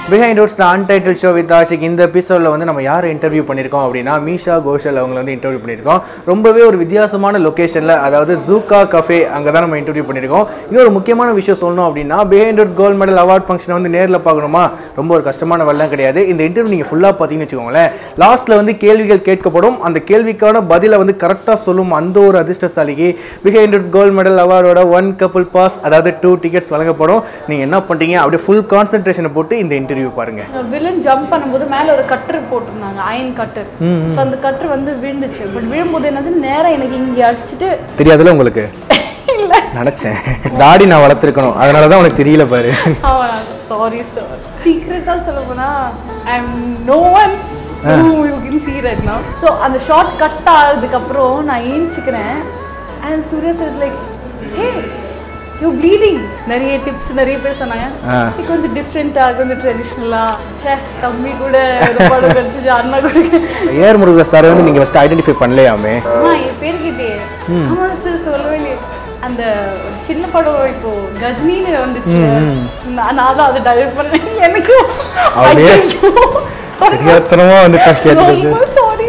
Behind roots the untitled show with Ashik இந்த எபிசோடில் வந்து நம்ம யாரை இன்டர்வியூ பண்ணியிருக்கோம் அப்படின்னா மீஷா கோஷல் அவங்கள வந்து இன்டர்வியூ பண்ணியிருக்கோம் ரொம்பவே ஒரு வித்தியாசமான லொக்கேஷனில் அதாவது ஜூகா கஃபே அங்கே தான் நம்ம இன்டர்வியூ பண்ணியிருக்கோம் இன்னொரு முக்கியமான விஷயம் சொல்லணும் அப்படின்னா behind roots gold medal award ஃபங்க்ஷனை வந்து நேரில் பார்க்கணுமா ரொம்ப ஒரு கஷ்டமான வெள்ளம் கிடையாது இந்த இன்டர்வியூ நீங்கள் ஃபுல்லாக பார்த்தீங்கன்னு வச்சுக்கோங்களேன் லாஸ்ட்டில் வந்து கேள்விகள் கேட்கப்படும் அந்த கேள்விக்கான பதிலை வந்து கரெக்டாக சொல்லும் அந்த ஒரு அதிர்ஷ்டசாலிக்கு பிஹைண்ட் ரூட்ஸ் கோல்ட் மெடல் அவார்டோட ஒன் கப்புள் பாஸ் அதாவது டூ டிக்கெட்ஸ் வழங்கப்படும் நீங்கள் என்ன பண்ணுறீங்க அப்படியே ஃபுல் கான்சென்ட்ரேஷனை போட்டு இந்த இன்டர்வியூ பாருங்க வில்லன் ஜம்ப் பண்ணும்போது மேல ஒரு கட்டர் போட்டிருந்தாங்க அயன் கட்டர் ஸோ அந்த கட்டர் வந்து விழுந்துச்சு பட் விழும்போது என்னாச்சு நேரா எனக்கு இங்கே அடிச்சுட்டு தெரியாதுல உங்களுக்கு நினைச்சேன் தாடி நான் வளர்த்துருக்கணும் அதனால தான் உனக்கு தெரியல பாரு அவன் சாரி சார் சீக்ரெட்டாக சொல்ல போனா I am no one you can see right now so அந்த ஷார்ட் கட் ஆகிறதுக்கப்புறம் நான் ஏஞ்சிக்கிறேன் and Suriya is like hey you bleeding நிறைய டிப்ஸ் நிறைய பேர் சொன்னாங்க ஆ. இது கொஞ்சம் டிஃப்ரெண்ட்டாக கொஞ்சம் ட்ரெடிஷ்னலாக சே தம்பி கூட ஒரு படம் கடிச்சு அண்ணா கூட ஏர் முருக சார் வந்து நீங்கள் ஃபஸ்ட்டு ஐடென்டிஃபை பண்ணலையாமே அம்மா என் பேர் கேட்டே ஆமா சார் சொல்லவே இல்லையே அந்த ஒரு சின்ன படம் இப்போ கஜினின்னு வந்துச்சு நான் நான் தான் அதை டைரக்ட் பண்ணேன் எனக்கு அப்படியே தெரியாதனமாக வந்து கேட்டது sorry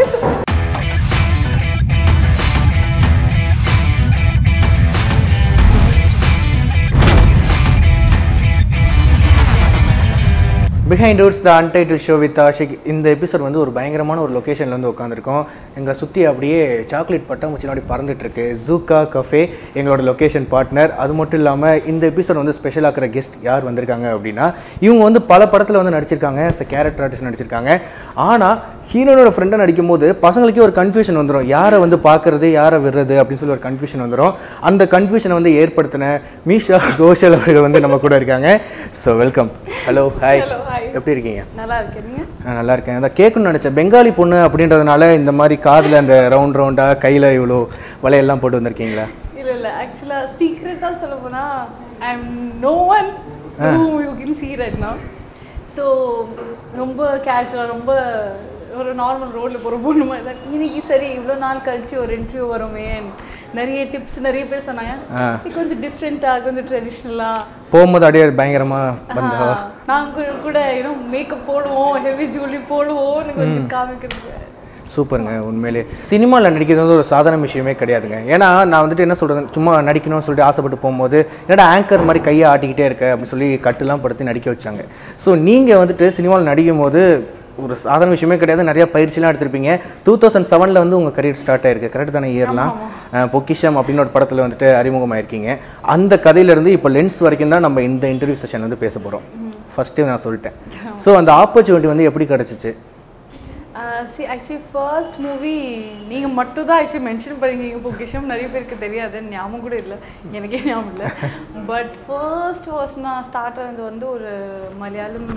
behind roots the untitled show with Ashik இந்த எபிசோட் வந்து ஒரு பயங்கரமான ஒரு லொக்கேஷனில் வந்து உட்காந்துருக்கோம் எங்களை சுற்றி அப்படியே சாக்லேட் பட்டாம்பூச்சினாடி பறந்துட்டு இருக்கு ஜூகா கஃபே எங்களோட லொக்கேஷன் பார்ட்னர் அது மட்டும் இல்லாமல் இந்த எபிசோட் வந்து ஸ்பெஷலாக்கிற கெஸ்ட் யார் வந்திருக்காங்க அப்படின்னா இவங்க வந்து பல படத்தில் வந்து நடிச்சிருக்காங்க கேரக்டர் ஆர்டிஸ்ட் நடிச்சிருக்காங்க ஆனால் ஹீரோனோட ஃப்ரெண்டை நடிக்கும்போது பசங்களுக்கே ஒரு கன்ஃபியூஷன் வந்துடும் யாரை வந்து பார்க்கறது யாரை விடுறது அப்படின்னு சொல்லி ஒரு கன்ஃபியூஷன் வந்துடும் அந்த கன்ஃபியூஷனை வந்து ஏற்படுத்தின மீஷா கோஷல் அவர்கள் வந்து நம்ம கூட இருக்காங்க so welcome hello hi Hello, hi. எப்படி இருக்கீங்க நல்லா இருக்கீங்க நான் நல்லா இருக்கேன் அந்த கேட்கணும்னு நினச்சேன் பெங்காலி பொண்ணு அப்படின்றதுனால இந்த மாதிரி காதில் அந்த ரவுண்ட் ரவுண்டாக கையில் இவ்வளோ வலையெல்லாம் போட்டு வந்திருக்கீங்களா இல்ல இல்ல ஆக்சுவலா சீக்ரெட்டா சொல்ல போனா I am no one you can see right now so ரொம்ப கேஷுவலா ரொம்ப ஒரு நார்மல் ரோட்ல போற பொண்ணு மாதிரி தான் இன்னைக்கு சரி இவ்வளோ நாள் கழிச்சு ஒரு இன்டர்வியூ வருமே நிறைய டிப்ஸ் நிறைய பேர் சொன்னாங்க ஆ. இது கொஞ்சம் டிஃப்ரெண்ட்டா கொஞ்சம் ட்ரெடிஷ்னலா போகும்போது அப்படியே பயங்கரமாக வந்தா நாங்க கூட ஏன்னா மேக்கப் போடுவோம் ஹெவி ஜுவல்லரி போடுவோம்னு கொஞ்சம் காமிக்கிறது சூப்பருங்க உண்மையிலே சினிமாவில் நடிக்கிறது வந்து ஒரு சாதாரண விஷயமே கிடையாதுங்க ஏன்னா நான் வந்துட்டு என்ன சொல்கிறது சும்மா நடிக்கணும்னு சொல்லிட்டு ஆசைப்பட்டு போகும்போது என்னடா ஆங்கர் மாதிரி கையை ஆட்டிக்கிட்டே இருக்க அப்படின்னு சொல்லி கட்டுலாம் படுத்து நடிக்க வச்சாங்க ஸோ நீங்கள் வந்துட்டு சினிமாவில் நடிக்கும் போது ஒரு சாதாரண விஷயமே கிடையாது நிறைய பயிற்சிலாம் எடுத்திருப்பீங்க டூ தௌசண்ட் செவனில் வந்து உங்கள் கரியர் ஸ்டார்ட் ஆயிருக்கு கரெக்ட் தானே இயர்லாம் பொக்கிஷம் அப்படின்னு ஒரு படத்தில் வந்துட்டு அறிமுகமாயிருக்கீங்க அந்த கதையிலேருந்து இப்போ லென்ஸ் வரைக்கும் தான் நம்ம இந்த இன்டர்வியூ செஷன் வந்து பேச போகிறோம் ஃபஸ்ட்டு நான் சொல்லிட்டேன் ஸோ அந்த ஆப்பர்ச்சுனிட்டி வந்து எப்படி கிடச்சிச்சு சி ஆக்சுவலி ஃபர்ஸ்ட் மூவி நீங்கள் மட்டும் தான் ஆக்சுவலி மென்ஷன் பண்ணிருக்கீங்க பொக்கிஷம் நிறைய பேருக்கு தெரியாது ஞாபகம் கூட இல்லை எனக்கே ஞாபகம் இல்லை பட் ஃபர்ஸ்ட் வாஸ் நான் ஸ்டார்ட் ஆனது வந்து ஒரு மலையாளம்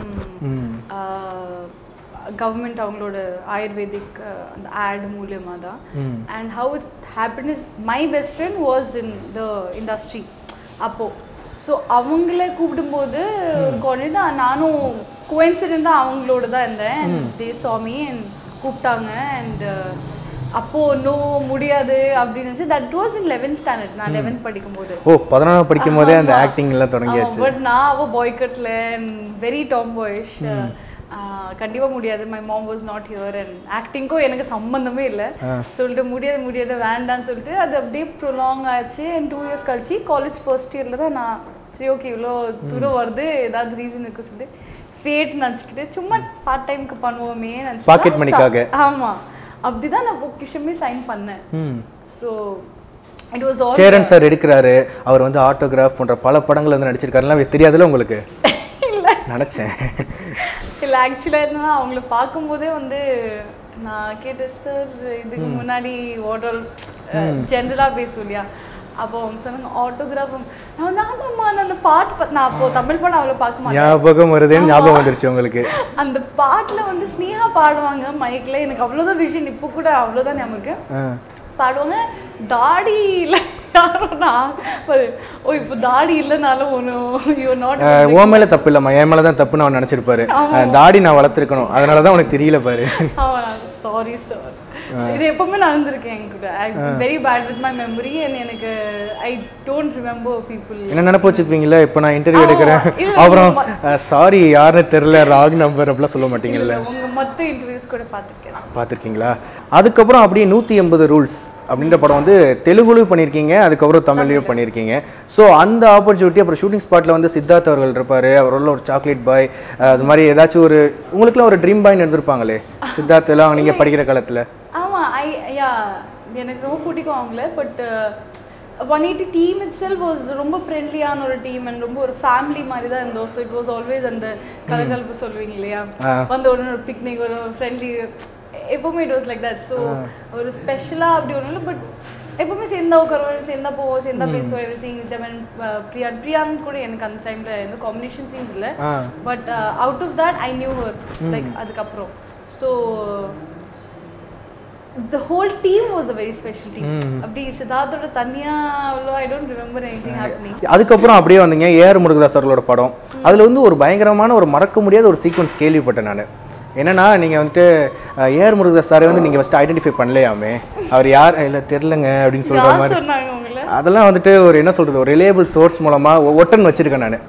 கவர்மெண்ட் அவங்களோட ஆயுர்வேதிக் அந்த ஆட் மூலியமாக தான் and how it's happen is my best friend was in the industry அப்போது ஸோ அவங்கள கூப்பிடும்போது கொண்டுட்டு நானும் கோயின்சிடென்ட்டாக அவங்களோட தான் இருந்தேன் தே சாமி அண்ட் கூப்பிட்டாங்க அண்ட் அப்போ நோ முடியாது அப்படின்னு நினச்சி that was in eleventh standard நான் லெவன்த் படிக்கும்போது ஓ பதினொன்றாம் படிக்கும் போதே அந்த ஆக்டிங் எல்லாம் தொடங்கியாச்சு பட் நான் அவ பாய் கட்ல வெரி டாம் பாய்ஷ் கண்டிப்பா முடியாது my mom was not here and ஆக்டிங்க்கும் எனக்கு சம்மந்தமே இல்லை சொல்லிட்டு முடியாது முடியாது வேண்டாம்னு சொல்லிட்டு அது அப்படியே ப்ரொலாங் ஆச்சு அண்ட் டூ இயர்ஸ் கழிச்சு காலேஜ் ஃபர்ஸ்ட் இயர்ல தான் நான் சரி ஓகே இவ்வளோ தூரம் வருது ஏதாவது ரீசன் இருக்கு சொல்லிட்டு ஃபேட் நினச்சிக்கிட்டு சும்மா பார்ட் டைம்க்கு பண்ணுவோமே நினச்சி Pocket money-க்காக. ஆமா அப்படிதான் நான் பொக்கிஷமே சைன் பண்ணேன் ம் so it was all Cheran sir எடுக்கிறாரு அவர் வந்து ஆட்டோகிராஃப் போன்ற பல படங்கள் வந்து நடிச்சிருக்காருலாம் தெரியாதுல்ல உங்களுக்கு நினச்சேன் இல்லை ஆக்சுவலாக என்னன்னா அவங்கள பார்க்கும்போதே வந்து நான் கேட்டேன் சார் இதுக்கு முன்னாடி ஓட்டர் ஜென்ரலாக பேசுவோம் இல்லையா அப்போ அவங்க சொன்னாங்க ஆட்டோகிராஃப் நான் வந்து ஆமாம்மா நான் அந்த பாட்டு பா- நான் அப்போ தமிழ் படம் அவ்வளோ பார்க்க மாட்டேன் ஞாபகம் வருதேன்னு ஞாபகம் வந்துருச்சு உங்களுக்கு அந்த பாட்டில் வந்து ஸ்னேகா பாடுவாங்க மைக்கில் எனக்கு அவ்வளோதான் விஷயம் இப்போ கூட அவ்வளோதான் ஞாபகம் இருக்கு ஆ. பாடுவாங்க தாடி இல்லை யாரும் நான் பாரு, ஓ இப்போ தாடி இல்லைனாலும் ஒன்று யூ நாட் அஹ், உன் மேல தப்பு இல்லைம்மா என் மேல தான் தப்புன்னு அவன் நினைச்சிருப்பாரு அஹ், தாடி நான் வளர்த்துருக்கணும் அதனால தான் உனக்கு தெரியல பாரு ஆமாம் சாரி சார் இது எப்பவுமே நடந்திருக்கு என் கூட I very bad with my memory and எனக்கு ஐ டோன்ட் ரிமெம்பர் பீப்புள் என்ன நினப்பு வச்சுப்பீங்களா இப்போ நான் இன்டர்வியூ ஆமா, எடுக்கிறேன் இல்ல, அப்புறம் சாரி யாருன்னு தெரில ராங் நம்பர் அப்படிலாம் சொல்ல மாட்டீங்கல்ல உங்க மொத்த இன்டர்வியூஸ் கூட பார்த்துருக்கேன் பார்த்துருக்கீங்களா அதுக்கப்புறம் அப்படியே நூற்றி எண்பது ரூல்ஸ் அப்படின்ற படம் வந்து தெலுங்குலையும் பண்ணியிருக்கீங்க அதுக்கப்புறம் தமிழ்லையும் பண்ணியிருக்கீங்க ஸோ அந்த ஆப்பர்ச்சுனிட்டி அப்புறம் ஷூட்டிங் ஸ்பாட்டில் வந்து சித்தார்த் அவர்கள் இருப்பார் அவரோட ஒரு சாக்லேட் பாய் அது மாதிரி ஏதாச்சும் ஒரு உங்களுக்குலாம் ஒரு ட்ரீம் பாய்னு இருந்திருப்பாங்களே சித்தார்த் எல்லாம் நீங்கள் படிக்கிற காலத்தில் ஆமா ஐ யா எனக்கு ரொம்ப பிடிக்கும் அவங்கள but one eighty team it cell was ரொம்ப ஃப்ரெண்ட்லியான ஒரு டீம் அண்ட் ரொம்ப ஒரு ஃபேமிலி மாதிரி தான் இருந்தோம் ஸோ இட் வாஸ் ஆல்வேஸ் அந்த கலகலப்பு சொல்லுவீங்க இல்லையா வந்த உடனே ஒரு பிக்னிக் ஒரு ஃப்ரெண்ட்லி எப்பவுமே it was like that so ஒரு ஸ்பெஷலாக அப்படி ஒன்றும் இல்லை பட் எப்பவுமே சேர்ந்தா உட்காருவோம் சேர்ந்தா போவோம் சேர்ந்தா பேசுவோம் எவ்ரி திங் பிரியா பிரியான் கூட எனக்கு அந்த டைமில் எந்த காம்பினேஷன் சீன்ஸ் இல்லை ah but out of that I knew her like அதுக்கப்புறம் so the whole team was a very special team அப்படி சித்தார்த்தோட தனியா அவ்வளோ I don't remember anything happening அதுக்கப்புறம் அப்படியே வந்தீங்க ஏஆர் முருகதாஸ் அவர்களோட படம் அதில் வந்து ஒரு பயங்கரமான ஒரு மறக்க முடியாத ஒரு சீக்வன்ஸ் கேள்விப்பட்டேன் நான் என்னன்னா நீங்கள் வந்துட்டு ஏஆர் முருகதாஸ் சாரை வந்து நீங்கள் ஃபஸ்ட்டு ஐடென்டிஃபை பண்ணலையாமே அவர் யார் இல்லை தெரிலங்க அப்படின்னு சொல்கிற யார் மாதிரி சொன்னாங்க உங்களை அதெல்லாம் வந்துட்டு ஒரு என்ன சொல்கிறது ஒரு ரிலேபிள் சோர்ஸ் மூலமாக ஒட்டன் வச்சுருக்கேன் நான்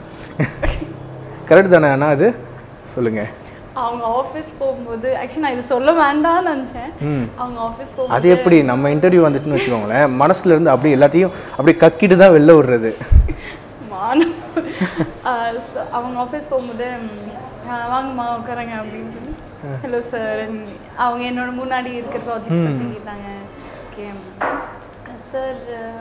கரெக்ட் தானே அண்ணா அது சொல்லுங்கள் அவங்க ஆஃபீஸ் போகும்போது ஆக்சுவலி நான் இது சொல்ல வேண்டாம்னு நினச்சேன் ம் அவங்க ஆஃபீஸ் போகும்போது அது எப்படி நம்ம இன்டர்வியூ வந்துட்டுன்னு வச்சுக்கோங்களேன் மனசுல இருந்து அப்படியே எல்லாத்தையும் அப்படியே கக்கிட்டு தான் வெளில விடுறது மானம் ஆஹ் so அவங்க ஆஃபீஸ் போகும்போது ம், ஆஹ் வாங்கம்மா உட்காருங்க அப்படின்னு சொல்லி ஹலோ சார் அவங்க என்னோட முன்னாடி இருக்கிற ப்ராஜெக்ட் பற்றி கேட்டாங்க okay sir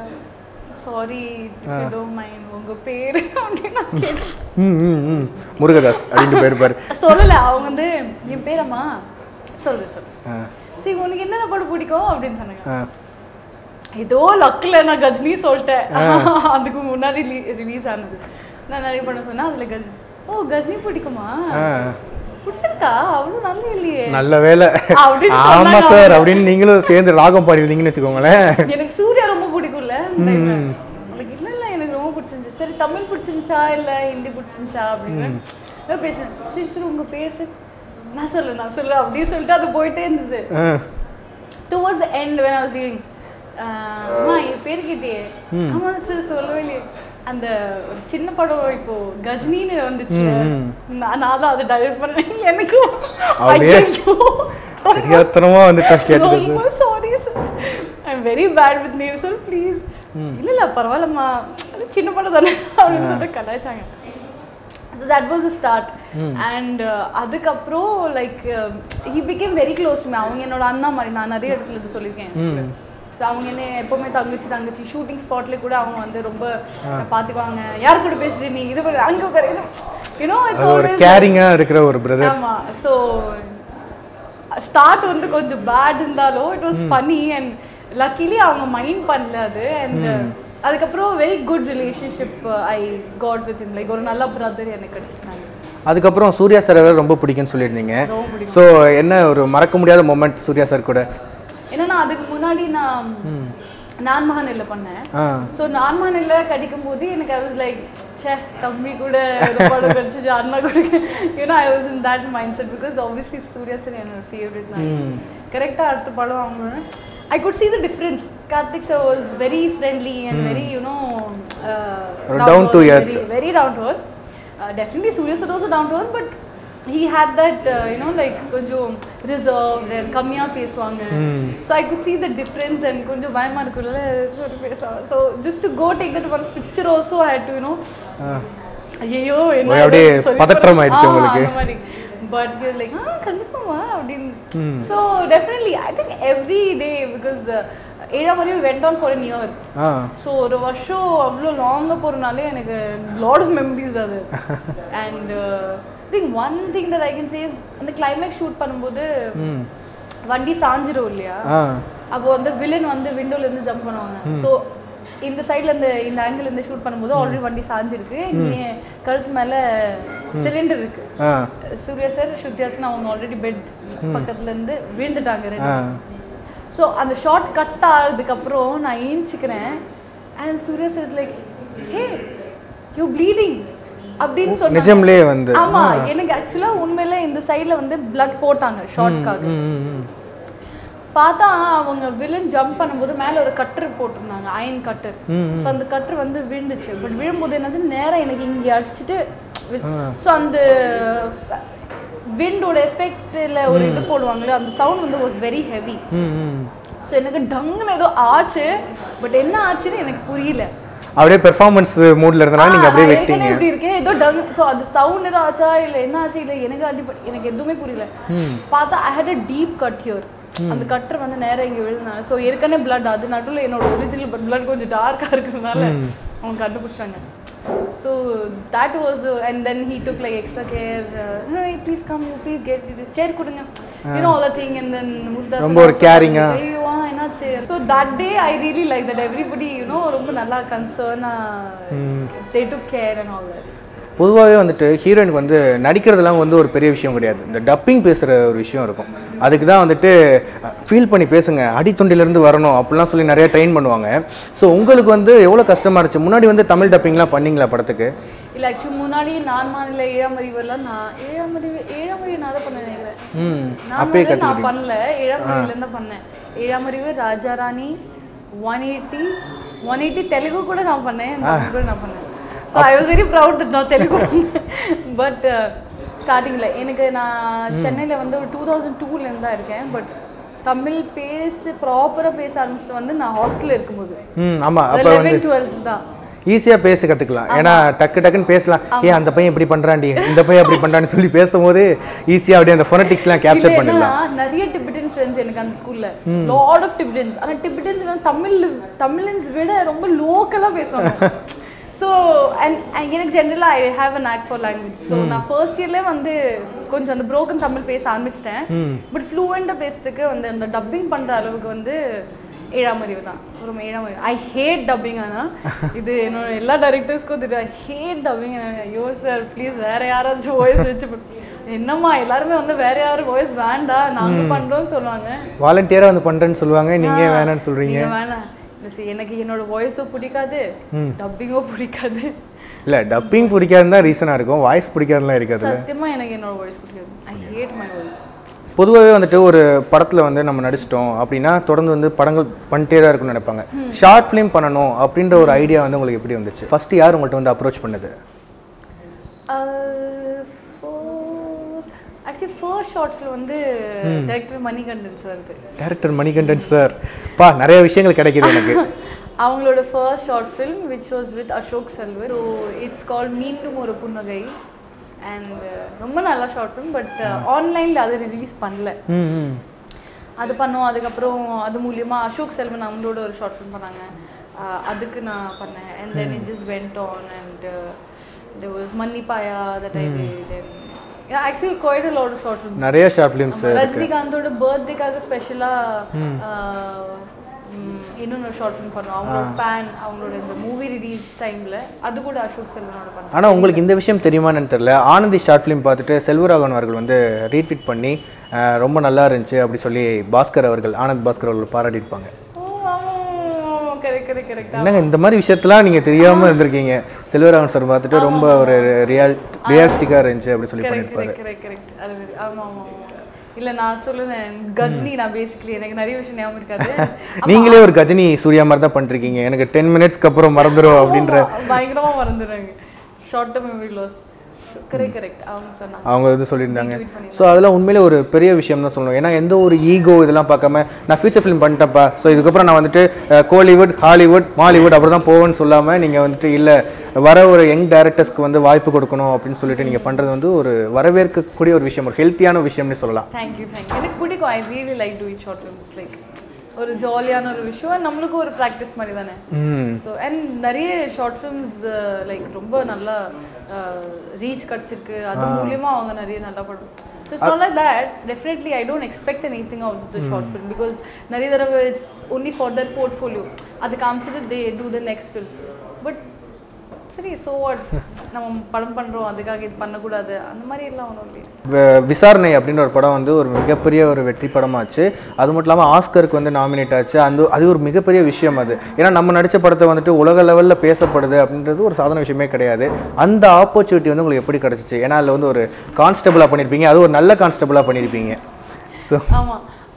sorry don't mind உங்க பேர் அப்படின்னு நான் கேட்டேன். ம் ம் ம் முருகதாஸ் அப்படின்ட்டு பேர் பாரு சொல்லல அவங்க வந்து என் பேரம்மா சொல்லு சொல்லு ஆ சரி உனக்கு என்னென்ன படம் பிடிக்கும் அப்படின்னு சொன்னாங்க ஆ ஏதோ லக்கில் நான் கஜினி சொல்லிட்டேன் அதுக்கு முன்னாடி ரிலீஸ் ஆனது நான் நிறைய படம் சொன்னேன் அதில் கஜ் ஓ கஜினி பிடிக்குமா ஆ பிடிச்சிருக்கா அவ்வளோ நல்ல இல்லையே நல்ல வேலை அப்படின்னு ஆமா சொன்னாங்க சார் அப்படின்னு நீங்களும் சேர்ந்து ராகம் பாடிருந்தீங்கன்னு வச்சுக்கோங்களேன் எனக்கு சூர்யா ரொம்ப பிடிக்கும்ல உனக்கு இல்லை இல்லை எனக்கு ரொம்ப பிடிச்சிருந்துச்சு சரி தமிழ் பிடிச்சிருந்துச்சா இல்லை ஹிந்தி பிடிச்சிருந்துச்சா அப்படின்னு நான் பேசுனேன் சரி சரி உங்கள் பேர் சார் நான் சொல்லு நான் சொல்லு அப்படின்னு சொல்லிட்டு அது போயிட்டே இருந்தது ah towards end when I was leaving அம்மா என் பேர் கேட்டியே ஆமா சார் சொல்லவே இல்லையே அந்த ஒரு சின்ன படம் இப்போ கஜினின்னு வந்துச்சு நான் நான் தான் அதை டைரக்ட் பண்ணேன் எனக்கு அப்படியே? ஐயோ. தெரியாதனமா வந்துட்டா கேட்டது ரொம்ப sorry sir I am very bad with name sir please இல்ல இல்ல பரவாயில்லம்மா அது சின்ன படம் தானே அப்படின்னு சொல்லிட்டு கலாய்ச்சாங்க so that was the start and அதுக்கப்புறம் like he became very close to அவங்க என்னோட அண்ணா மாதிரி நான் நிறைய இடத்துல இது சொல்லியிருக்கேன் So, அவங்க என்ன எப்பவுமே தங்கச்சி தங்கச்சி ஷூட்டிங் ஸ்பாட்ல கூட அவங்க வந்து ரொம்ப பார்த்துக்குவாங்க யார் கூட பேசுற நீ இது பண்ணு அங்கே உட்காரு யூனோ அது ஒரு இட்ஸ் கேரிங்கா இருக்கிற ஒரு பிரதர் ஆமா ஸோ ஸ்டார்ட் வந்து கொஞ்சம் பேட் இருந்தாலும் it was funny and luckily அவங்க மைண்ட் பண்ணல அது அண்ட் அதுக்கப்புறம் very good relationship I got with in like ஒரு நல்ல பிரதர் எனக்கு கிடைச்சிருந்தாங்க அதுக்கப்புறம் சூர்யா சார் ரொம்ப பிடிக்கும்னு சொல்லியிருந்தீங்க ரொம்ப ஸோ என்ன ஒரு மறக்க முடியாத மொமெண்ட் சூர்யா சார் கூட ஏன்னா அதுக்கு முன்னாடி நான் நான் மகானில் பண்ணேன் ஆ ஸோ நான் மகானில் கிடைக்கும் போது எனக்கு ஐ வாஸ் லைக் ச்சே தம்பி கூட ஒரு படம் கிடைச்சிச்சு அண்ணா கூட you know I was in that mindset because obviously Suriya sir என்னோட ஃபேவரட் தான் கரெக்டாக அடுத்த படம் அவங்க I could see the difference Karthik sir was very friendly and very you know ஒரு down to earth. Very down to earth definitely Suriya sir also down to earth but he had that you know like கொஞ்சம் reserve and கம்மியாக பேசுவாங்க so I could see the difference and கொஞ்சம் பயமா இருக்குல்ல சொல்லி பேசுவாங்க so just to go take that one picture also had to you know ஐயோ என்ன ஒரு அப்படியே இது சொல்லி பதற்றம் போற- ஆயிடுச்சு ஆ, உங்களுக்கு. அந்த மாதிரி பட் லைக் ஆ கண்டிப்பாவா அப்படின்னு so definitely I think every day because ஏழாம் வரையும் went on for an year ah so ஒரு வருஷம் அவ்வளோ லாங்காக போகிறனாலே எனக்கு லாட் ஆஃப் மெமரிஸ் அது and think one thing that I can chase அந்த கிளைமேக்ஸ் ஷூட் பண்ணும்போது வண்டி சாஞ்சிரும் இல்லையா ஆ அப்போ வந்து வில்லன் வந்து விண்டோல இருந்து ஜம்ப் பண்ணுவாங்க ஸோ இந்த சைடுல இருந்து இந்த ஆங்கிள் இருந்து ஷூட் பண்ணும்போது ஆல்ரெடி வண்டி சாஞ்சிருக்கு இங்கே கழுத்து மேல சிலிண்டர் இருக்கு ஆ சூர்யா சார் ஸ்ருத்யாசன் அவங்க ஆல்ரெடி பெட் பக்கத்துல இருந்து விழுந்துட்டாங்க ரெண்டு ஆ ஸோ அந்த ஷார்ட் கட் ஆகிறதுக்கு அப்புறம் நான் ஏஞ்சிக்கிறேன் and Suriya sir is like hey you bleeding அப்படின்னு சொன்னாங்க நிஜம்லே வந்து ஆமா எனக்கு ஆக்சுவலா உண்மையில இந்த சைடுல வந்து பிளட் போட்டாங்க ஷார்ட்காக ம், ம், ம். பார்த்தா அவங்க வில்லன் ஜம்ப் பண்ணும்போது மேல ஒரு கட்டர் போட்டிருந்தாங்க அயன் கட்டர் ஸோ அந்த கட்டர் வந்து விழுந்துச்சு பட் விழும்போது என்னது நேரா எனக்கு இங்கே அடிச்சுட்டு ஸோ அந்த விண்டோட எஃபெக்ட்ல ஒரு இது போடுவாங்களே அந்த சவுண்ட் வந்து வாஸ் வெரி ஹெவி ம் ம் ஸோ எனக்கு டங்குன்னு ஏதோ ஆச்சு பட் என்ன ஆச்சுன்னு எனக்கு புரியல அப்படியே பெர்ஃபார்மன்ஸ் மூட்ல இருந்தனால நீங்க அப்படியே ஆ, நான் வெட்டீங்க ஏற்கனவே இப்படி இருக்கேன் ஏதோ டங் ஸோ அது சவுண்ட் ஏதோ ஆச்சா இல்லை என்ன ஆச்சு இல்லை எனக்கு அடி எனக்கு எதுவுமே புரியல பார்த்தா I had a deep cut here அந்த கட்டர் வந்து நேரா இங்க விழுந்தாங்க ஸோ ஏற்கனவே blood அது நடுவில் என்னோட ஒரிஜினல் blood கொஞ்சம் டார்க்காக இருக்கிறதுனால அவங்க கண்டுபிடிச்சாங்க so that was and then he took like extra care please come you please get இது சேர் கொடுங்க you know all thing and then ரொம்ப ஒரு caring ஆ. ஐயோ ஆ, என்னாச்சு so that day I really like that everybody you know ரொம்ப நல்லா கன்சர்னாக they took care and all that பொதுவாகவே வந்துட்டு ஹீரோயினுக்கு வந்து நடிக்கிறதுலாம் வந்து ஒரு பெரிய விஷயம் கிடையாது இந்த டப்பிங் பேசுகிற ஒரு விஷயம் இருக்கும் அதுக்கு தான் வந்துட்டு ஃபீல் பண்ணி பேசுங்க அடித்தொண்டிலேருந்து வரணும் அப்படிலாம் சொல்லி நிறைய ட்ரெயின் பண்ணுவாங்க ஸோ உங்களுக்கு வந்து எவ்வளோ கஷ்டமாக இருந்துச்சு முன்னாடி வந்து தமிழ் டப்பிங்லாம் பண்ணீங்களா படத்துக்கு இல்லை ஆக்சுவலி முன்னாடி நான் மாநில ஏழாம் அறிவெல்லாம் நான் ஏழாம் அறிவு ஏழாம் அறிவு நான் தான் பண்ணேன் நினைக்கிறேன் ம் நான் அப்பயே வந்து நான் கற்றுக்கிட்டீங்க பண்ணல ஏழாம் அறிவுலேருந்து தான் பண்ணேன் ஏழாம் அறிவு Raja Rani one eighty one eighty Telugu கூட நான் பண்ணேன் தமிழ் கூட நான் பண்ணேன் so I was very proud நான் தெலுங்கு பட் ஸ்டார்டிங்கில் எனக்கு நான் சென்னையில் வந்து ஒரு டூ தௌசண்ட் டூலேருந்து தான் இருக்கேன் பட் தமிழ் பேச ப்ராப்பராக பேச ஆரம்பிச்சது வந்து நான் ஹாஸ்டலில் இருக்கும்போது ம் ஆமாம் அப்போ லெவன் டுவெல்த் தான் ஈஸியாக பேச கற்றுக்கலாம் ஏன்னா டக்கு டக்குன்னு பேசலாம் ஏ அந்த பையன் இப்படி பண்ணுறான்டி இந்த பையன் அப்படி பண்ணுறான்னு சொல்லி பேசும்போது ஈஸியாக அப்படியே அந்த ஃபொனட்டிக்ஸ்லாம் கேப்சர் இல்ல, பண்ணிடலாம் ஏன்னா, நிறைய டிபிடன் ஃப்ரெண்ட்ஸ் எனக்கு அந்த ஸ்கூல்ல லாட் ஆஃப் டிபிடன்ஸ் ஆனா டிபிடன்ஸ் எல்லாம் தமிழ் தமிழன்ஸ் விட ரொம்ப லோக்கலா பேசுவாங்க ஸோ அண்ட் எனக்கு ஜென்ரலாக I have an act for language so நான் ஃபர்ஸ்ட் இயர்லேயே வந்து கொஞ்சம் அந்த broken தமிழ் பேச ஆரம்பிச்சிட்டேன் பட் ஃப்ளூவெண்ட்டாக பேசுறதுக்கு வந்து அந்த டப்பிங் பண்ணுற அளவுக்கு வந்து ஏழாம் அறிவு தான் ஸோ ரொம்ப ஏழாம் அறிவு ஐ ஹேட் டப்பிங் ஆனால் இது என்னோட எல்லா டைரக்டர்ஸ்க்கும் தெரியும் ஐ ஹேட் டப்பிங் ஐயோ சார் ப்ளீஸ் வேற யாராச்சும் வாய்ஸ் வச்சு பண்- என்னம்மா எல்லாருமே வந்து வேற யாரும் வாய்ஸ் வேண்டாம் நாங்க பண்றோம்னு சொல்லுவாங்க வாலண்டியராக வந்து பண்ணுறேன்னு சொல்லுவாங்க நீங்கள் வேணான்னு சொல்கிறீங்க நீங்க வேணாம் இல்ல see, எனக்கு என்னோட வாய்ஸும் பிடிக்காது டப்பிங்கும் பிடிக்காது இல்லை டப்பிங் பிடிக்காதுன்னு தான் ரீசனாக இருக்கும் வாய்ஸ் பிடிக்காதுலாம் இருக்காது சத்தியமா எனக்கு என்னோட வாய்ஸ் பிடிக்காது ஐ ஹேட் மை வாய்ஸ் பொதுவாகவே வந்துட்டு ஒரு படத்தில் வந்து நம்ம நடிச்சிட்டோம் அப்படின்னா தொடர்ந்து வந்து படங்கள் பண்ணிட்டே தான் இருக்கும்னு நினைப்பாங்க ஷார்ட் ஃபிலிம் பண்ணணும் அப்படின்ற ஒரு ஐடியா வந்து உங்களுக்கு எப்படி வந்துச்சு ஃபர்ஸ்ட் யார் உங்கள்கிட்ட வந்து அப்ரோச் பண்ணது ஆக்சுவலி ஃபர்ஸ்ட் ஷார்ட் ஃபிலிம் வந்து director Manikandan sir director Manikandan sir பா நிறைய விஷயங்கள் கிடைக்குது எனக்கு அவங்களோட first short film which was with Ashok Selvan so it's call மீண்டும் ஒரு புன்னகை அண்ட் ரொம்ப நல்ல ஷார்ட் ஃபிலிம் பட் ஆன்லைனில் அது ரிலீஸ் பண்ணல ம் ம் அது பண்ணோம் அதுக்கப்புறம் அது மூலியமா அசோக் செல்வன் அவங்களோட ஒரு ஷார்ட் ஃபிலிம் பண்ணாங்க அஹ் அதுக்கு நான் பண்ணேன் and then it just went on and there was மன்னி பாயா that I did and actually quite a lot of short film நிறைய ஷார்ட் ஃபிலிம்ஸ் ரஜினிகாந்தோட பர்த்டேக்காக ஸ்பெஷலாக இன்னொன்று ஷார்ட் ஃபிலிம் பண்ணோம் அவங்களோட ஃபேன் அவங்களோட இந்த மூவி ரிலீஸ் டைமில் அது கூட அசோக் செல்வனோட பண்ணோம் ஆனால் உங்களுக்கு இந்த விஷயம் தெரியுமான்னு தெரியல ஆனந்தி ஷார்ட் ஃபிலிம் பார்த்துட்டு செல்வராகவன் அவர்கள் வந்து ரீட்வீட் பண்ணி அஹ், ரொம்ப நல்லா இருந்துச்சு அப்படி சொல்லி பாஸ்கர் அவர்கள் ஆனந்த் பாஸ்கர் அவர்கள் பாராட்டியிருப்பாங்க ஓ ஆமாம் கரெக்ட் கரெக்ட் கரெக்ட் என்னங்க இந்த மாதிரி விஷயத்தெல்லாம் நீங்கள் தெரியாமல் இருந்திருக்கீங்க செல்வராகவன் சார் பார்த்துட்டு ரொம்ப ஒரு ரியல் ரியலிஸ்டிக்காக இருந்துச்சு அப்படி சொல்லி கரெக்ட் பண்ணியிருப்பாரு கரெக்ட் கரெக்ட் கரெக்ட் அது சரி. ஆமா ஆமா ஆமா இல்ல நான் சொல்லுவேன் கஜினி நான் பேசிக்கலி எனக்கு நிறைய விஷயம் ஞாபகம் இருக்காது நீங்களே ஒரு கஜினி சூர்யா மாதிரி தான் பண்ணிருக்கீங்க எனக்கு டென் மினிட்ஸ்க்கு அப்புறம் மறந்துடும் அப்படின்ற ஆமா, பயங்கரமா மறந்துடுறாங்க short term memory loss correct correct அவங்க சொன்னாங்க அவங்க இது சொல்லியிருந்தாங்க ஸோ அதெல்லாம் உண்மையிலே ஒரு பெரிய விஷயம் தான் சொல்லணும் ஏன்னா எந்த ஒரு ஈகோ இதெல்லாம் பார்க்காம நான் ஃபியூச்சர் ஃபிலிம் பண்ணிட்டேன்ப்பா ஸோ இதுக்கப்புறம் நான் வந்துட்டு அஹ், கோலிவுட் ஹாலிவுட் மாலிவுட் அப்படி தான் போவேன்னு சொல்லாமல் நீங்கள் வந்துட்டு இல்லை வர ஒரு யங் டேரக்டர்ஸ்க்கு வந்து வாய்ப்பு கொடுக்கணும் அப்படின்னு சொல்லிட்டு நீங்கள் பண்ணுறது வந்து ஒரு வரவேற்கக்கூடிய ஒரு விஷயம் ஒரு ஹெல்த்தியான விஷயம்னு சொல்லலாம் தேங்க்யூ தேங்க்யூ எனக்கு பிடிக்கும் I really like doing short films like ஒரு ஜாலியான ஒரு விஷயம் and நம்மளுக்கும் ஒரு ப்ராக்டிஸ் மாதிரி தானே ம் ஸோ அண்ட் நிறைய ஷார்ட் ஃபிலிம்ஸ் லைக் ரொம்ப நல்லா ரீச் கிடச்சிருக்கு அது மூலியமா அவங்க நிறைய நல்லா படம் so it's not like that definitely I don't expect anything out the short film because நிறைய தடவை it's only for that portfolio அது காமிச்சிட்டு they do the next film but சரி ஸோ வாட் நம்ம படம் பண்ணுறோம் அதுக்காக இது பண்ணக்கூடாது அந்த மாதிரி எல்லாம் ஒன்றும் இல்லையே வ- விசாரணை அப்படின்ற ஒரு படம் வந்து ஒரு மிகப்பெரிய ஒரு வெற்றி படமாச்சு அது மட்டும் இல்லாமல் ஆஸ்கருக்கு வந்து நாமினேட் ஆச்சு அந்த அது ஒரு மிகப்பெரிய விஷயம் அது ஏன்னா நம்ம நடித்த படத்தை வந்துட்டு உலக லெவலில் பேசப்படுது அப்படின்றது ஒரு சாதாரண விஷயமே கிடையாது அந்த ஆப்பர்ச்சுனிட்டி வந்து உங்களுக்கு எப்படி கிடச்சிச்சு ஏன்னா அதில் வந்து ஒரு கான்ஸ்டபிளாக பண்ணியிருப்பீங்க அது ஒரு நல்ல கான்ஸ்டபிளாக பண்ணியிருப்பீங்க ஸோ ஆமா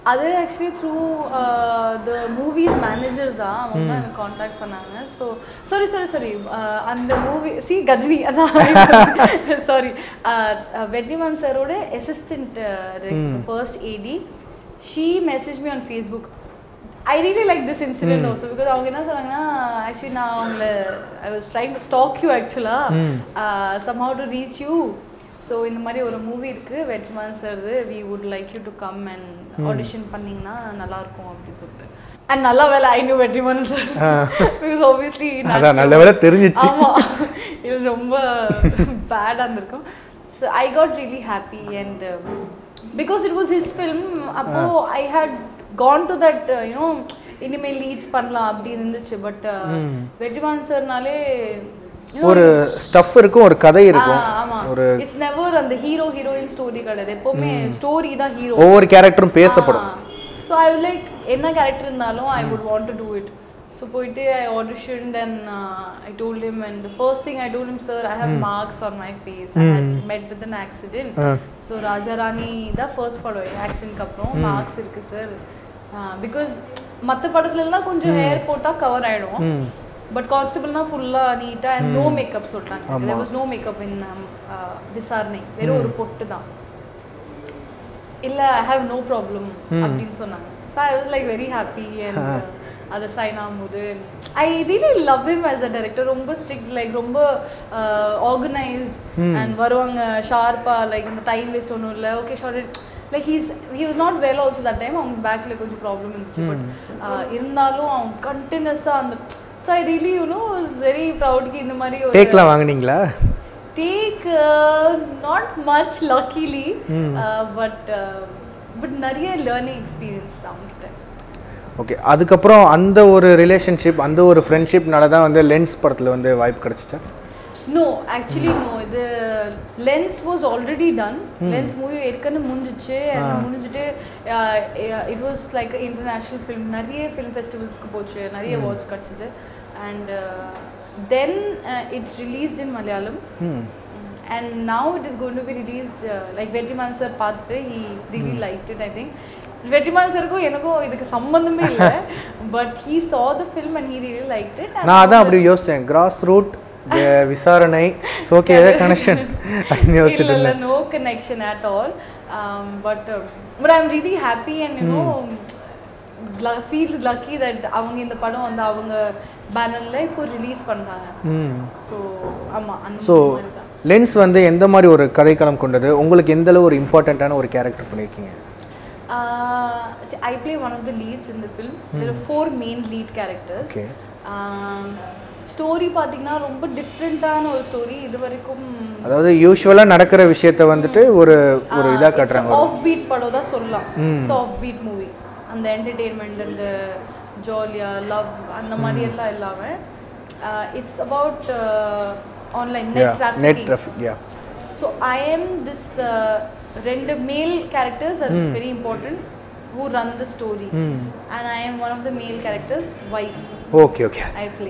அது actually through the movies manager தான் அவங்க தான் எனக்கு காண்டாக்ட் பண்ணாங்க ஸோ சாரி சாரி சாரி அந்த மூவி சி கஜினி அதான் சாரி வெற்றிமான் சாரோட assistant first AD she message me on Facebook I really like this incident also because அவங்க என்ன சொன்னாங்கன்னா ஆக்சுவலி நான் அவங்கள I was trying to stalk you ஆக்சுவலாக somehow to reach you so இந்த மாதிரி ஒரு மூவி இருக்கு வெட்மான் sir we would like you to come and audition பண்ணீங்கன்னா நல்லா இருக்கும் அப்படின்னு சொல்லிட்டு அண்ட் நல்லா வேலை I knew Vetrimaaran sir because obviously அதான் நல்ல வேலை தெரிஞ்சிச்சு ஆமா இது ரொம்ப பேடாக இருந்திருக்கும் so I got really happy and because it was his film அப்போ I had gone to that you know இனிமேல் லீட்ஸ் பண்ணலாம் அப்படின்னு இருந்துச்சு பட் வெற்றிமான் சார்னாலே ஒரு ஸ்டஃப் இருக்கும் ஒரு கதை இருக்கும் ஆமா இட்ஸ் நெவர் அந்த ஹீரோ ஹீரோயின் ஸ்டோரி கிடையாது எப்பவுமே ஸ்டோரி தான் ஹீரோ ஒவ்வொரு கேரக்டரும் பேசப்படும் ஸோ ஐ லைக் என்ன கேரக்டர் இருந்தாலும் I would want to do it so போயிட்டு I audition and I told him and the first thing I told him sir I have marks on my face I had met with an accident so Raja Rani தான் first படம் ஆக்சிடென்ட்க்கு அப்புறம் marks இருக்கு sir because மற்ற படத்துலலாம் கொஞ்சம் hair போட்டால் cover ஆயிடும் but கான்ஸ்டபிள்னா ஃபுல்லாக நீட்டாக அண்ட் நோ மேக்கப் சொல்லிட்டாங்க there was no makeup in Visaranai வெறும் ஒரு பொட்டு தான் இல்லை ஐ ஹாவ் நோ ப்ராப்ளம் அப்படின்னு சொன்னாங்க so I was like very happy and அதை சைன் ஆகும்போது I really love him as a director ரொம்ப ஸ்ட்ரிக்ட் லைக் ரொம்ப ஆர்கனைஸ்ட் அண்ட் வருவாங்க ஷார்ப்பாக லைக் இந்த டைம் வேஸ்ட் ஒன்றும் இல்லை okay short like he's he was not well also that time அவங்க பேக்கில் கொஞ்சம் ப்ராப்ளம் இருந்துச்சு பட் இருந்தாலும் அவங்க கண்டினியூஸாக அந்த so I really you know is very ப்ரௌட்க்கு இந்த மாதிரி ஒரு டேக்லாம் வாங்குனீங்களா take not much luckily but but நிறைய லேர்னிங் எக்ஸ்பீரியன்ஸ் அவங்ககிட்ட ஓகே அதுக்கப்புறம் அந்த ஒரு ரிலேஷன்ஷிப் அந்த ஒரு ஃப்ரெண்ட்ஷிப்னால தான் வந்து லென்ஸ் படத்தில் வந்து வாய்ப்பு கிடைச்சிச்சா நோ ஆக்சுவலி நோ இது Lens was already done Lens movie ஏற்கனவே முடிஞ்சிச்சு and முடிஞ்சிட்டு it was like international film நிறைய ஃபிலிம் ஃபெஸ்டிவல்ஸ்க்கு போச்சு நிறைய அவார்ட்ஸ் கிடச்சிது and then it released in Malayalam and now it is going to be released like வெற்றிமான் சார் பார்த்துட்டு he really like it I think வெற்றிமான் சாருக்கும் எனக்கும் இதுக்கு சம்மந்தமே இல்லை but he saw the film and he really like it நான் அதான் அப்படி யோசித்தேன் கிராஸ் ரூட் விசாரணை ஓகே ஏதோ கனெக்ஷன் அப்படின்னு யோசிச்சுட்டு இல்ல இருந்தேன் இல்ல no connection at all but but I am really happy and you know feel lucky that அவங்க இந்த படம் வந்து அவங்க பேனர்ல இப்போ ரிலீஸ் பண்றாங்க ம் ஸோ ஆமா அந்த ஸோ மாதிரி தான் லென்ஸ் வந்து எந்த மாதிரி ஒரு கதைக்களம் கொண்டது உங்களுக்கு எந்த அளவு ஒரு இம்பார்ட்டண்ட்டான ஒரு கேரக்டர் பண்ணியிருக்கீங்க Uh, see, I play one of the leads in the film. There are four main lead characters. Okay. Story பார்த்தீங்கன்னா ரொம்ப டிஃப்ரெண்ட்டான ஒரு ஸ்டோரி இது வரைக்கும் அதாவது யூஸ்வலாக நடக்கிற விஷயத்த வந்துட்டு ஒரு ஒரு இதாக காட்டுறாங்க ஆஃப் பீட் படம் தான் சொல்லலாம் ஸோ ஆஃப் பீட் மூவி அந்த என்டர்டெயின்மெண்ட் அந்த ஜாலியா லவ் அந்த மாதிரி எல்லாம் இல்லாமல் it's about online net net traffic traffic yeah so I am this ரெண்டு male characters are very important who run the story and I am one of the male characters wife okay okay I play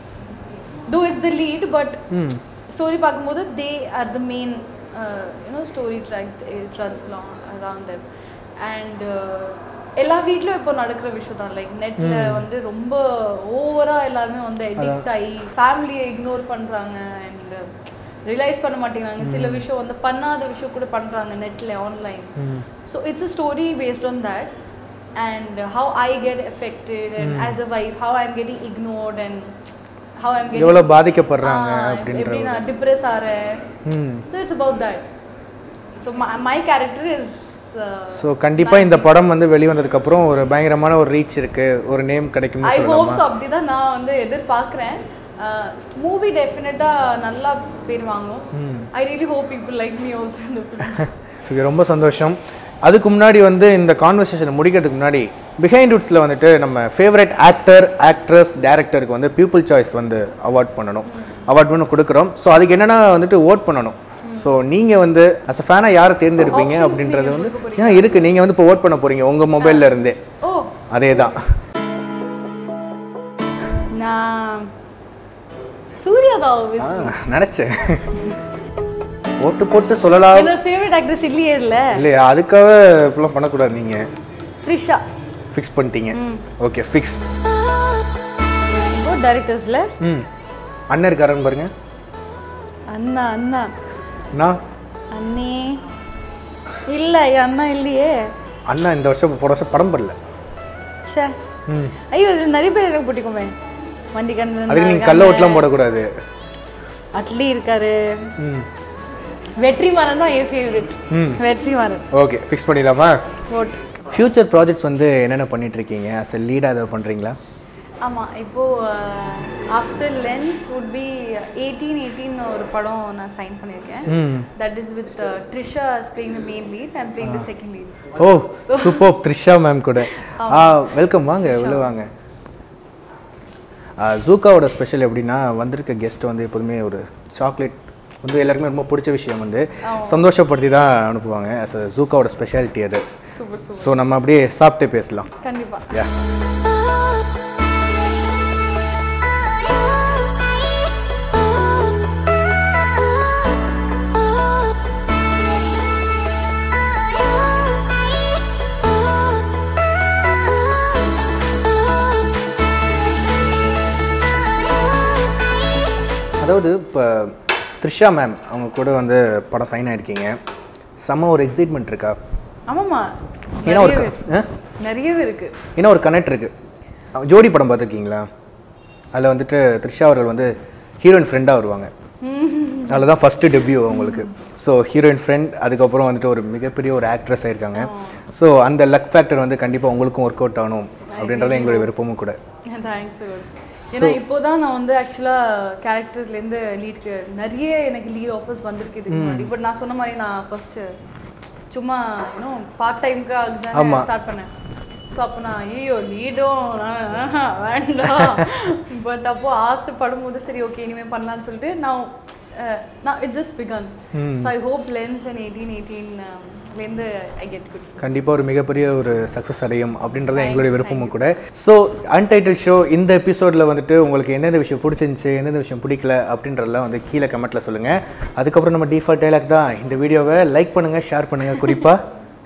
though it's the lead but story பார்க்கும்போது they are the main you know story track it runs long around them and எல்லா வீட்லயும் இப்போ நடக்கிற விஷயம் தான் like நெட்ல வந்து ரொம்ப ஓவரா எல்லாருமே வந்து எடிக்ட் ஆகி ஃபேமிலியை இக்னோர் பண்றாங்க அண்ட் ரியலைஸ் பண்ண மாட்டேங்கிறாங்க சில விஷயம் வந்து பண்ணாத விஷயம் கூட பண்றாங்க நெட்ல online so it's a story based on that and how I get affected and as a wife how I am getting ignored and how I am getting எவ்வளோ பாதிக்கப்படுறாங்க அப்படின்ற எப்படி நான் டிப்ரெஸ் ஆகிறேன் hmm so it's about that so my character is so கண்டிப்பாக இந்த படம் வந்து வெளிவந்ததுக்கப்புறம் ஒரு பயங்கரமான ஒரு ரீச் இருக்குது ஒரு நேம் கிடைக்கும்னு ஐ சொல்லலாமா ஹோப்ஸ் அப்படி தான் நான் வந்து எதிர்பார்க்குறேன் மூவி டெஃபினட்டாக நல்லா பேர் வாங்கும் I really hope people like me also இந்த film இது ரொம்ப சந்தோஷம் அதுக்கு முன்னாடி வந்து இந்த கான்வர்சேஷன் முடிக்கிறதுக்கு முன்னாடி பிஹைண்ட் வுட்ஸில் வந்துட்டு நம்ம ஃபேவரட் ஆக்டர் ஆக்ட்ரஸ் டேரக்டருக்கு வந்து பீப்புள் சாய்ஸ் வந்து அவார்ட் பண்ணணும் அவார்ட் ஒன்று கொடுக்குறோம் ஸோ அதுக்கு என்னென்னா வந்துட்டு ஓட் பண்ணணும் ஸோ நீங்கள் வந்து அஸ் அ ஃபேனாக யாரை தேர்ந்தெடுப்பீங்க அப்படின்றது வந்து ஏன் இருக்குது நீங்கள் வந்து இப்போ ஓட் பண்ண போகிறீங்க உங்கள் மொபைலில் இருந்தே ஓ அதே தான் நான் சூர்யா தான் obviously. நினச்சேன் ஓட்டு போட்டு சொல்லலாம் என்னோட ஃபேவரட் ஆக்ட்ரஸ் இல்லையே இல்லை இல்லையா அதுக்காக இப்படிலாம் பண்ணக்கூடாது நீங்கள் த்ரிஷா ஃபிக்ஸ் பண்ணிட்டீங்க ஓகே ஃபிக்ஸ் இப்போ டைரக்டர்ஸில் ம் அண்ணன் இருக்காருன்னு பாருங்க அண்ணா அண்ணா நான் அண்ணே இல்லை என் அண்ணா இல்லையே அண்ணா இந்த வருஷம் போன வருஷம் படம் பண்ணல ச்சே ம் ஐயோ இது நிறைய பேர் எனக்கு பிடிக்குமே வண்டி அதுக்கு நீங்கள் கல்ல கண்ணு ஓட்டலாம் போடக்கூடாது அட்லி இருக்காரு ம் வெற்றிமாறன் தான் என் ஃபேவரட் ம். வெற்றிமாறன் ஓகே ஃபிக்ஸ் பண்ணிடலாமா ஓட் ஃப்யூச்சர் ப்ராஜெக்ட்ஸ் வந்து என்னென்ன பண்ணிட்டு இருக்கீங்க அஸ் எ லீடாக ஏதாவது பண்ணுறீங்களா ஆமாம் இப்போது after Lens would be eighteen eighteen ஒரு படம் நான் சைன் பண்ணியிருக்கேன் ம் that is with Trisha is playing the main lead and playing the second lead oh super Trisha ma'am கூட ஆ வெல்கம் வாங்க உள்ள வாங்க ஜூக்காவோட ஸ்பெஷல் எப்படின்னா வந்திருக்க கெஸ்ட் வந்து எப்போதுமே ஒரு சாக்லேட் வந்து எல்லாருக்குமே ரொம்ப பிடிச்ச விஷயம் வந்து சந்தோஷப்படுத்தி தான் அனுப்புவாங்க அஸ் அ ஜூக்காவோட ஸ்பெஷாலிட்டி அது சூப்பர் சூப்பர் ஸோ நம்ம அப்படியே சாப்பிட்டே பேசலாம் கண்டிப்பாக யா அதாவது இப்போ த்ரிஷா மேம் அவங்க கூட வந்து படம் சைன் ஆயிருக்கீங்க செம்ம ஒரு எக்ஸைட்மெண்ட் இருக்கா ஆமாம்மா ஏன்னா ஒரு நிறையவே க- ஆ? நிறையவே இருக்கு ஏன்னா ஒரு கனெக்ட் இருக்கு அவ- ஜோடி படம் பார்த்துருக்கீங்களா அதில் வந்துட்டு த்ரிஷா அவர்கள் வந்து ஹீரோயின் ஃப்ரெண்டாக வருவாங்க அதில் தான் ஃபஸ்ட்டு டெபியூ அவங்களுக்கு ஸோ ஹீரோயின் ஃப்ரெண்ட் அதுக்கப்புறம் வந்துட்டு ஒரு மிகப்பெரிய ஒரு ஆக்ட்ரஸ் ஆயிருக்காங்க ஸோ அந்த லக் ஃபேக்டர் வந்து கண்டிப்பாக உங்களுக்கும் ஒர்க் அவுட் ஆகணும் அப்படின்றது எங்களுடைய விருப்பமும் கூட தேங்க்ஸ் ஏன்னா இப்போதான் நான் வந்து ஆக்சுவலாக கேரக்டர்லேருந்து லீட்க்கு நிறைய எனக்கு லீட் ஆஃபர்ஸ் வந்திருக்கு இதுக்கு முன்னாடி பட் நான் சொன்ன மாதிரி நான் ஃபர்ஸ்ட் சும்மா இன்னும் பார்ட் டைம்க்கு அதுதான் ஆமா. ஸ்டார்ட் பண்ணேன் ஸோ அப்போ நான் ஐயோ லீடும் வேண்டாம் பட் அப்போ ஆசைப்படும் போது சரி ஓகே இனிமேல் பண்ணலாம்னு சொல்லிட்டு நான் அஹ், நான் it's just began so I hope Lens and eighteen எயிட்டீன்லேருந்து ஐ கெட் குட் கண்டிப்பாக ஒரு மிகப்பெரிய ஒரு சக்ஸஸ் அடையும் அப்படின்றது எங்களுடைய விருப்பமும் கூட ஸோ அன்டைட்டில் ஷோ இந்த எபிசோடில் வந்துட்டு உங்களுக்கு எந்தெந்த விஷயம் பிடிச்சிருந்துச்சு எந்தெந்த விஷயம் பிடிக்கல அப்படின்றதெல்லாம் வந்து கீழே கமெண்ட்டில் சொல்லுங்கள் அதுக்கப்புறம் நம்ம டிஃபால்ட் டைலாக் தான் இந்த வீடியோவை லைக் பண்ணுங்கள் ஷேர் பண்ணுங்கள் குறிப்பாக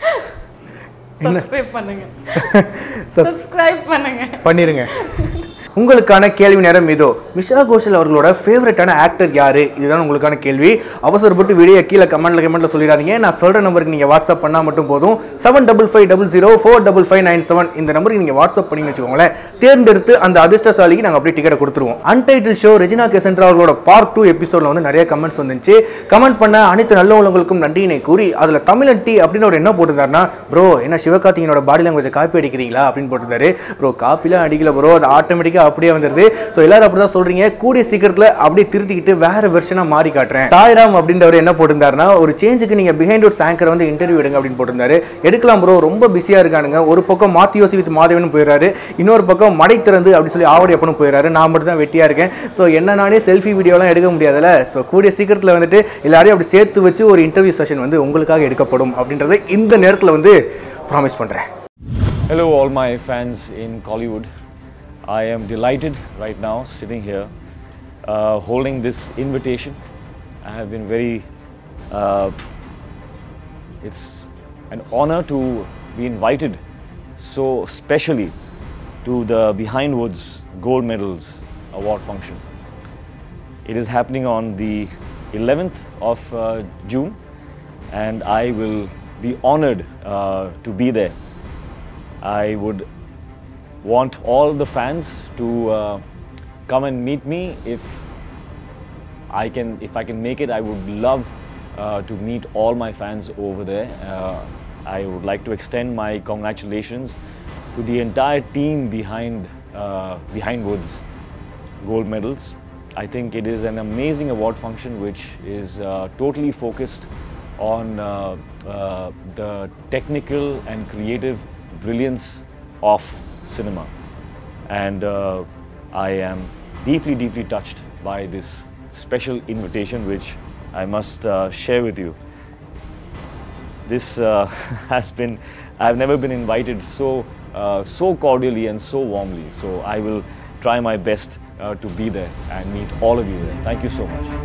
சப்ஸ்கிரைப் பண்ணுங்க Sub- சப்ஸ்கிரைப் பண்ணுங்க பண்ணிருங்க உங்களுக்கான கேள்வி நேரம் இதோ மிஷா கோஷல் அவர்களோட ஃபேவரட்டான ஆக்டர் யாரு இதுதான் உங்களுக்கான கேள்வி அவசரப்பட்டு வீடியோ கீழே கமெண்ட்ல கமெண்ட்ல சொல்லிடாதீங்க நான் சொல்ற நம்பருக்கு நீங்க வாட்ஸ்அப் பண்ணா மட்டும் போதும் seven double five double zero four double five nine seven இந்த நம்பருக்கு நீங்க வாட்ஸ்அப் பண்ணி வச்சுக்கோங்களேன் தேர்ந்தெடுத்து அந்த அதிர்ஷ்டசாலிக்கு நாங்கள் அப்படியே டிக்கெட்டை கொடுத்துருவோம் அன்டைட்டில் ஷோ ரெஜினா கேசன்ட்ரா அவர்களோட பார்ட் டூ எபிசோட்ல வந்து நிறைய கமெண்ட்ஸ் வந்துச்சு கமெண்ட் பண்ண அனைத்து நல்ல உள்ளவங்களுக்கும் நன்றியினை கூறி அதுல தமிழன் டி அப்படின்னு ஒரு என்ன போட்டிருந்தாருன்னா ப்ரோ என்ன சிவகார்த்திகனோட பாடி லாங்குவேஜ் காப்பி அடிக்கிறீங்களா அப்படின்னு போட்டிருந்தாரு ப்ரோ காப்பிலாம் அடிக்கல ப்ரோ அது ஆட்டோமேட்டிக்காக அப்படியே வந்துருது ஸோ எல்லாரும் அப்படிதான் சொல்றீங்க கூடிய சீக்கிரத்தில் அப்படியே திருத்திக்கிட்டு வேற வெர்ஷனாக மாறி காட்டுறேன் தாய்ராம் அப்படின்றவர் என்ன போட்டிருந்தாருன்னா ஒரு சேஞ்சுக்கு நீங்க பிஹைண்ட் ஒரு ஆங்கர் வந்து இன்டர்வியூ எடுங்க அப்படின்னு போட்டிருந்தாரு எடுக்கலாம் ப்ரோ ரொம்ப பிஸியா இருக்கானுங்க ஒரு பக்கம் மாத்தி யோசி வித் மாதவன் போயிடுறாரு இன்னொரு பக்கம் மடை திறந்து அப்படின்னு சொல்லி ஆவடி அப்பனும் போயிடுறாரு நான் மட்டும் தான் வெட்டியா இருக்கேன் ஸோ என்ன நானே செல்ஃபி வீடியோலாம் எடுக்க முடியாதுல்ல ஸோ கூடிய சீக்கிரத்தில் வந்துட்டு எல்லாரையும் அப்படி சேர்த்து வச்சு ஒரு இன்டர்வியூ செஷன் வந்து உங்களுக்காக எடுக்கப்படும் அப்படின்றத இந்த நேரத்தில் வந்து ப்ராமிஸ் பண்றேன் Hello, all my fans in Collywood. I am delighted right now sitting here uh, holding this invitation. I have been very, uh, it's an honor to be invited so specially to the Behind Woods Gold Medals Award function. It is happening on the 11th of uh, June, and I will be honored uh, to be there. I would want all the fans to uh, come and meet me if I can if I can make it I would love uh, to meet all my fans over there uh, I would like to extend my congratulations to the entire team behind uh, behind Woods gold medals I think it is an amazing award function which is uh, totally focused on uh, uh, the technical and creative brilliance of cinema. And uh, I am deeply, deeply touched by this special invitation, which I must uh, share with you. This uh, has been, I've never been invited so, uh, so cordially and so warmly. So I will try my best uh, to be there and meet all of you there. Thank you so much.